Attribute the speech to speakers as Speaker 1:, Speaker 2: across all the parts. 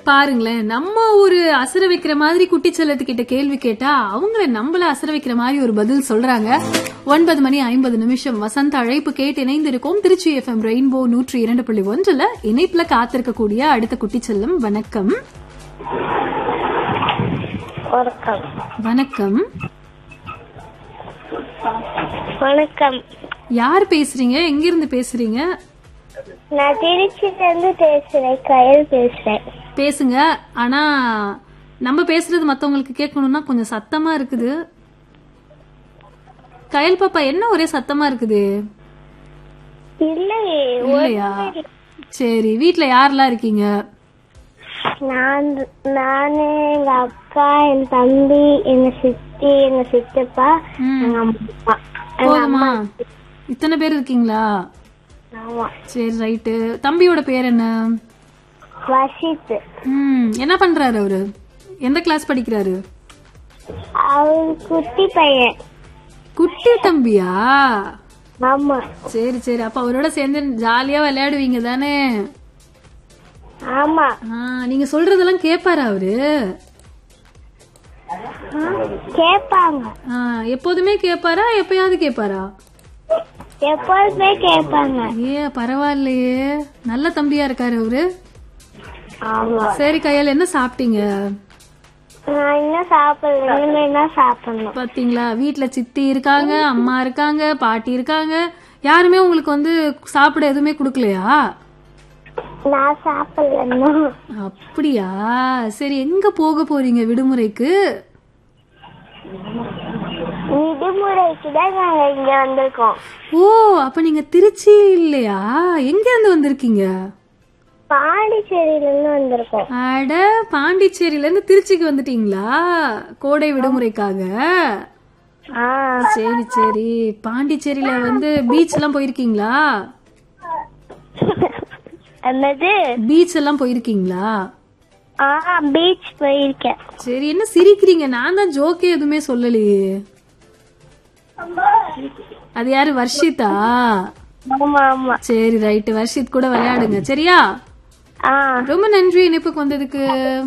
Speaker 1: பாருங்களேன் நம்ம ஒரு அசர வைக்கிற மாதிரி குட்டி செல்லத்துக்கிட்ட கேள்வி கேட்டா அவங்கள நம்மள அசர வைக்கிற மாதிரி ஒரு பதில் சொல்றாங்க ஒன்பது மணி ஐம்பது நிமிஷம் வசந்த அழைப்பு கேட்டு இணைந்திருக்கோம் திருச்சி எஃப்எம் ரெயின்போ நூற்றி இரண்டு புள்ளி ஒன்றுல இணைப்புல காத்திருக்கக்கூடிய அடுத்த குட்டி செல்லம் வணக்கம்
Speaker 2: வணக்கம்
Speaker 1: வணக்கம்
Speaker 2: வணக்கம்
Speaker 1: யார் பேசுறீங்க எங்க இருந்து பேசுறீங்க
Speaker 2: நான் திருச்சியில இருந்து பேசுறேன் கயல் பேசுறேன்
Speaker 1: பேசுங்க ஆனா நம்ம பேசுறது மத்தவங்களுக்கு கேட்கணும்னா கொஞ்சம் சத்தமா இருக்குது கயல் பாப்பா என்ன ஒரே சத்தமா இருக்குது
Speaker 2: இல்லையே
Speaker 1: இல்லையா சரி வீட்ல யாரெல்லாம் இருக்கீங்க
Speaker 2: நான் நானு எங்க அக்கா என் தம்பி எங்க சித்தி எங்க சித்தப்பா
Speaker 1: ம்.
Speaker 2: எங்க அம்மா எங்க
Speaker 1: போதுமா இத்தனை பேர் இருக்கீங்களா
Speaker 2: ஆமா
Speaker 1: சரி ரைட்டு தம்பியோட பேர் என்ன
Speaker 2: வசித்து
Speaker 1: ம் என்ன பண்றாரு அவரு எந்த கிளாஸ் படிக்கிறாரு
Speaker 2: அவர் குட்டி பையன்
Speaker 1: குட்டி தம்பியா
Speaker 2: ஆமா
Speaker 1: சரி சரி அப்ப அவரோட சேர்ந்து ஜாலியா விளையாடுவீங்க தானே
Speaker 2: ஆமா
Speaker 1: ஆ, நீங்க சொல்றதெல்லாம் கேப்பாரா அவரு
Speaker 2: ஆ, கேட்பாங்க
Speaker 1: ஆ, எப்போதுமே கேப்பாரா எப்பயாவது கேப்பாரா
Speaker 2: எப்போதுமே கேட்பாங்க
Speaker 1: ஏ பரவாயில்லையே நல்ல தம்பியா இருக்காரு அவரு
Speaker 2: ஆமா
Speaker 1: சரி கையால் என்ன சாப்பிட்டீங்க
Speaker 2: நான் இன்னும் சாப்பிடல இனிமே தான் சாப்பிடணும்
Speaker 1: பாத்தீங்களா வீட்ல சித்தி இருக்காங்க அம்மா இருக்காங்க பாட்டி இருக்காங்க யாருமே உங்களுக்கு வந்து சாப்பிட எதுவுமே கொடுக்கலையா
Speaker 2: நான் சாப்பிடல இன்னும்
Speaker 1: அப்படியா சரி எங்க போக போறீங்க விடுமுறைக்கு
Speaker 2: விடுமுறைக்கு தான் நாங்க இங்க வந்திருக்கோம்
Speaker 1: ஓ அப்ப நீங்க திருச்சி இல்லையா எங்க இருந்து வந்திருக்கீங்க
Speaker 2: பாண்டிச்சேரியில இருந்து வந்திருக்கோம்
Speaker 1: அட பாண்டிச்சேரியில இருந்து திருச்சிக்கு வந்துட்டீங்களா கோடை விடுமுறைக்காக
Speaker 2: ஆ
Speaker 1: சரி சரி பாண்டிச்சேரியில வந்து பீச் எல்லாம் போயிருக்கீங்களா
Speaker 2: என்னது
Speaker 1: பீச் எல்லாம் போயிருக்கீங்களா
Speaker 2: ஆ பீச் போயிருக்கேன்
Speaker 1: சரி என்ன சிரிக்கிறீங்க நான் தான் ஜோக்கே எதுவுமே சொல்லலையே அது யாரு வர்ஷிதா
Speaker 2: ஆமா ஆமா
Speaker 1: சரி ரைட்டு வர்ஷித் கூட விளையாடுங்க சரியா
Speaker 2: ஆ
Speaker 1: ரொம்ப நன்றி இணைப்புக்கு வந்ததுக்கு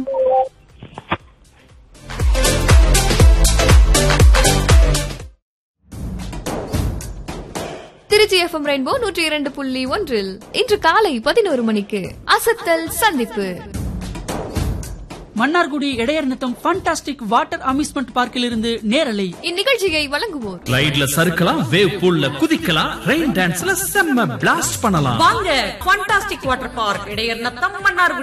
Speaker 3: திருச்சி எஃப்எம் ரெயின்போ நூற்றி இரண்டு புள்ளி ஒன்றில் இன்று காலை பதினோரு மணிக்கு அசத்தல் சந்திப்பு
Speaker 4: மன்னார்குடி இடையர் நித்தம் ஃபண்டாஸ்டிக் வாட்டர் அம்யூஸ்மெண்ட் பார்க்கில் இருந்து நேரலை
Speaker 3: இந்நிகழ்ச்சியை வழங்குவோர்
Speaker 5: ரைட்ல சறுக்கலாம் வேவ் பூல்ல குதிக்கலாம் ரெயின் டான்ஸ்ல செம்ம பிளாஸ்ட் பண்ணலாம்
Speaker 6: வாங்க fantastic water park Idaiyar Natham Mannar